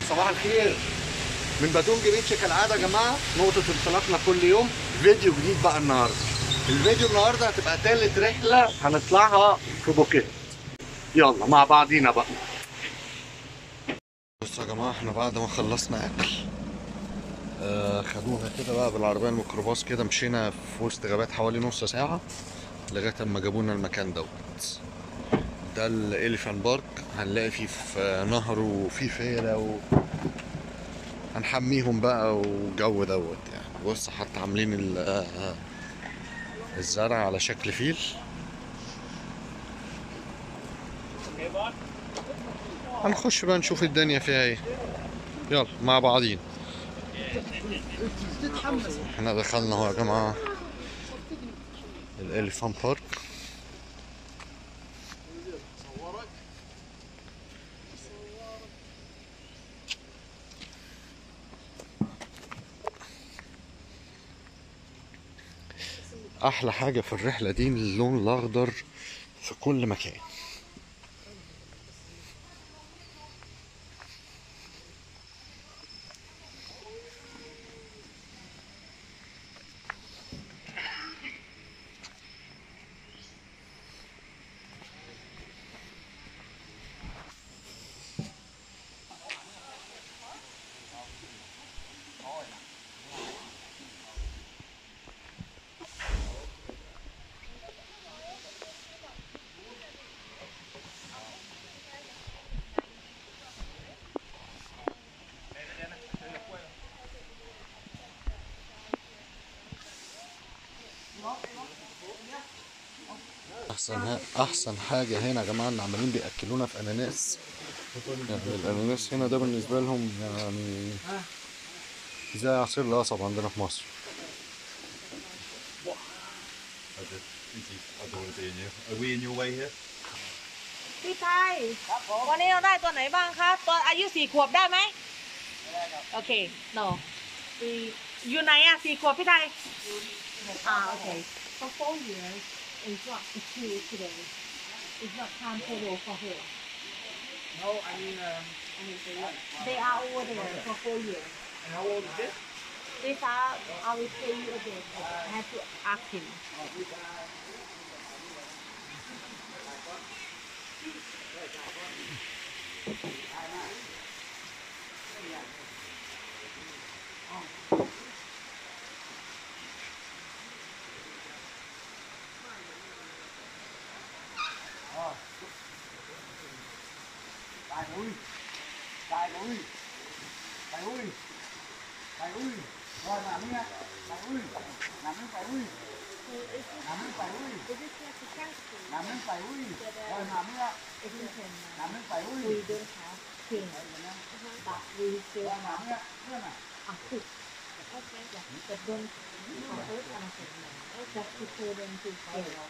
صباح الخير من باتون جريتش كالعاده يا جماعه نقطه انطلاقنا كل يوم فيديو جديد بقى النهارده الفيديو النهارده هتبقى تالت رحله هنطلعها في بوكيت يلا مع بعضينا بقى بصوا يا جماعه احنا بعد ما خلصنا اكل آه خدونا كده بقى بالعربيه الميكروباص كده مشينا في وسط غابات حوالي نص ساعه لغايه اما جابونا المكان دوت ده الاليفان بارك هنلاقي فيه في نهر وفيه فيلة و... هنحميهم بقى وجو دوت يعني بص حتى عاملين ال- آه، الزرع على شكل فيل هنخش بقى نشوف الدنيا فيها ايه يلا مع بعضين احنا دخلنا اهو يا جماعه الاليفان بارك احلى حاجه في الرحله دي اللون الاخضر في كل مكان احسن احسن حاجه هنا يا جماعه ان عمالين بياكلونا في اناناس يعني الاناناس هنا ده بالنسبه لهم يعني زي عصير القصب عندنا في مصر I don't want to be in you. Are we in your way here? พี่ไทยวันนี้เราได้ตัวไหนบ้างคะตัวอายุสี่ขวบได้ไหมโอเค no อยู่ไหนอะสี่ขวบพี่ไทยอ่าโอเค For four years, it's not it's due today. It's not time total for her. No, I mean, um, I mean, they, They are over there for four years. and how old is this? These are, I will tell you again. I have to ask him. Tài ui! Tài ui! Tài ui! Tài ui! Rồi nằm đi nha! Tài ui! Nằm lên tài ui! Nằm lên tài ui! Nằm lên tài ui! Rồi nằm đi nha! Nằm lên tài ui! We don't have king, but we still Rồi nằm have đi nha! Thế này. a cook. Yeah, but don't hurt anything. Just to put them to jail.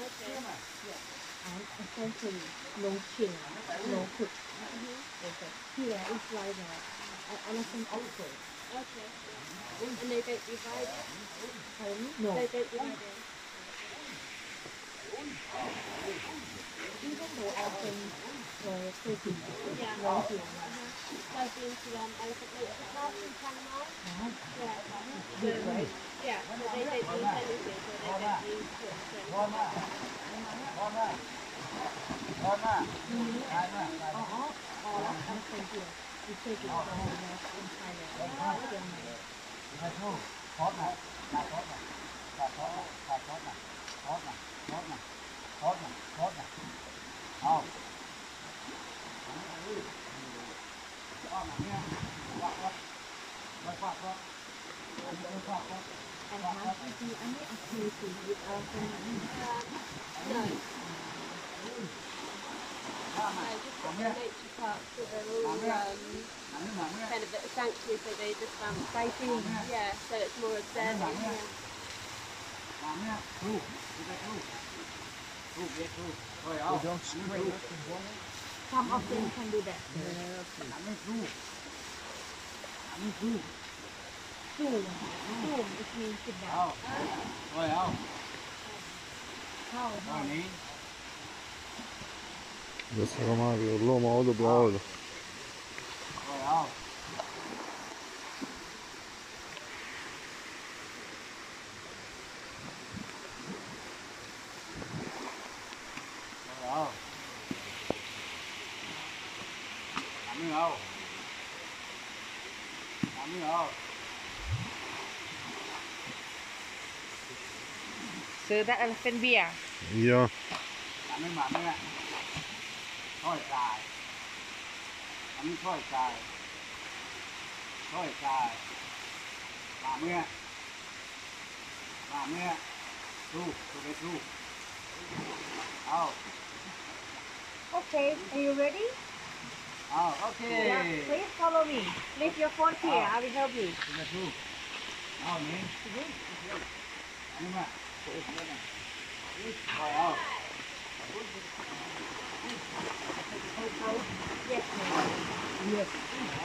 And essentially, no king, no cook. Okay. Here is like a, a elephant also. Okay. And they don't divide it? No. They don't divide it? Even though elephants were taken, Yeah. no king. I've been to um, Elephant Nature Park in Panama. Yeah. Big, right? Yeah, so they don't use anything, so they don't use hooks and Rồi mà. Rồi mà. Rồi mà. Tài mà. Tài mà. Uh-huh. All of elephant here. We take it from the north in Thailand. Myanmar. Tài thu. Thoát này. Lại thoát này. Lại thoát này. Lại thoát này. Thoát này. Thoát này. Thoát này. Thoát này. Không. Thoát này nha. Quạt quạt. Quạt quạt quạt. Quạt quạt quạt. And have you do any activity with elephant? no. No, just at the nature park, so they're all um, Nằm đi nằm nha. kind of at a sanctuary, so they just um, fighting. Yeah, so it's more observing. Yeah. Nằm nha. Thu. Đi đây thu. Thu biết thu. Rồi không? Nằm đi thu. Some of them can do that. Nằm đi thu. Nằm đi thu. Zoom. Zoom, it means sit down. Không. Rồi không? How? Rồi ní. بس يا جماعه بيقول لهم اقعدوا بيقعدوا Rồi không? không làm nữa không ซื้อได้เป็นเบียร์เยอะ làm nữa mà nữa thôi dài làm nữa thôi dài thôi dài làm nữa làm nữa thu thu cái thu oh Okay are you ready oh okay Yeah, please follow me leave your phone here I will help you thu cái thu oh nè nhưng mà rồi oh yes ma'am.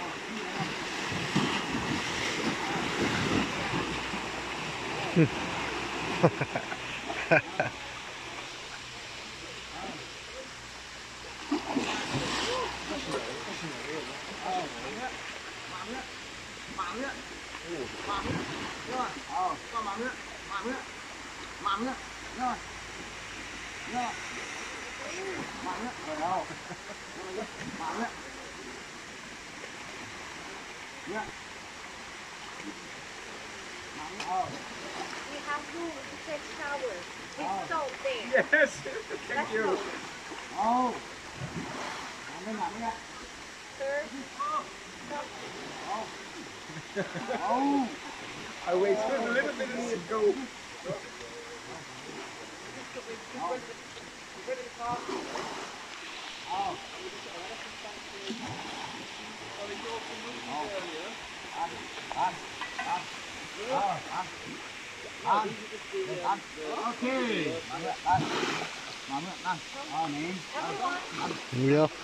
Oh, có mắm nữa, mắm nữa, mắm nữa, rồi, rồi, mắm nữa, rồi đâu, mắm nữa, nữa, mắm nữa, oh, We have to take shower. Oh. It's so there. Yes, thank you. oh, mắm nữa, mắm nữa, Sir, oh, I wait just a little bit and it go. oh, ăn, ăn, ờ, ăn, ăn, ăn, ok, mắm nữa, ăn, mắm nữa, ăn, ờ, nè, ăn. เยอะ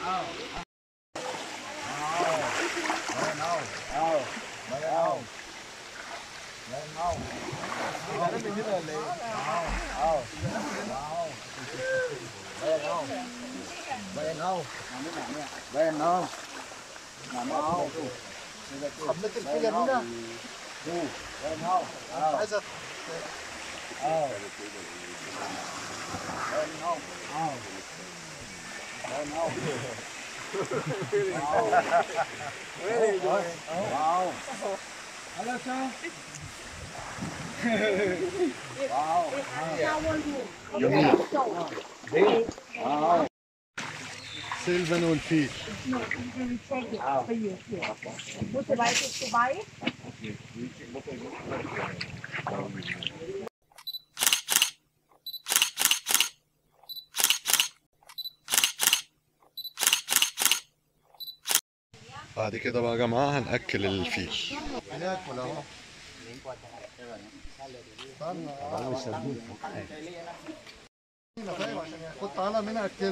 Ven không? Làm không? Cầm lên cái cái đó. Ven không? Ờ. Ờ. Ven không? Ờ. Ven không? Really good. Wow. Hello sir. wow. Wow. سيلفان والفيل Would you like it to buy it? بعد كده بقى يا جماعة هنأكل الفيل خد تعالى منها أكل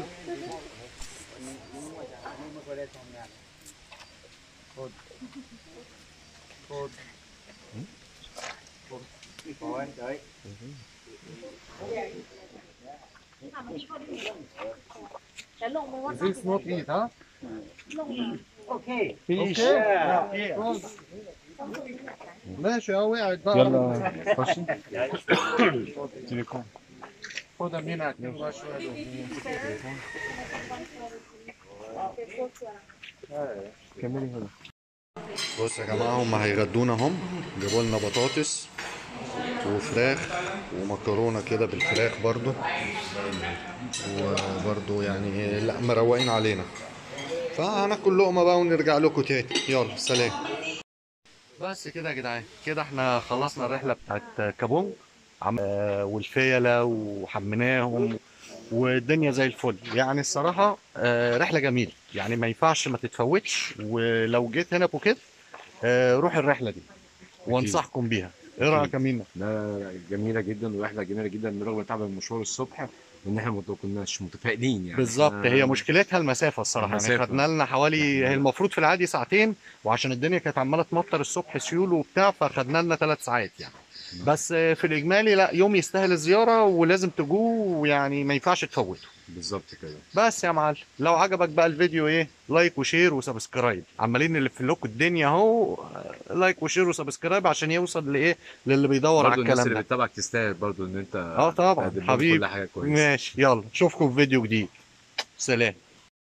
This not eat, huh? Okay. Fish. Yeah. ماشي اه وقعت بقى يلا خش تليفون خدها منها أكل بقى شوية كملي هنا بص يا جماعة هم هيغدونا هم جابوا لنا بطاطس وفراخ ومكرونة كده بالفراخ برضو وبرضو يعني لا مروقين علينا فهناكل لقمة بقى ونرجع لكم تاني يلا سلام بس كده يا جدعان كده احنا خلصنا الرحلة بتاعت كابونج عم... آه، والفيلة وحميناهم والدنيا زي الفل يعني الصراحة آه، رحلة جميلة يعني ما ينفعش ما تتفوتش ولو جيت هنا بوكيت آه، روح الرحلة دي وانصحكم بيها ايه رأيك يا مينا؟ لا جميله جدا ورحله جميله جدا رغم تعب المشوار الصبح وان احنا ما كناش متفائلين يعني بالظبط إحنا- هي مشكلتها المسافة الصراحة يعني المسافة. خدنا لنا حوالي هي المفروض في العادي ساعتين وعشان الدنيا كانت عمالة تمطر الصبح سيول وبتاع فخدنا لنا ثلاث ساعات يعني بس آه، في الإجمالي لا يوم يستاهل الزيارة ولازم تجوه ويعني ما ينفعش تفوته بالظبط كده بس يا معلم لو عجبك بقى الفيديو ايه لايك وشير وسبسكرايب عمالين نلف لكم الدنيا اهو آه، لايك وشير وسبسكرايب عشان يوصل لايه للي بيدور على برضه الناس الكلام اللي ده بتتابعك تستاهل برضه ان انت اه طبعا تقدم لهم حبيبي كل حاجه كويسه ماشي يلا اشوفكم في فيديو جديد سلام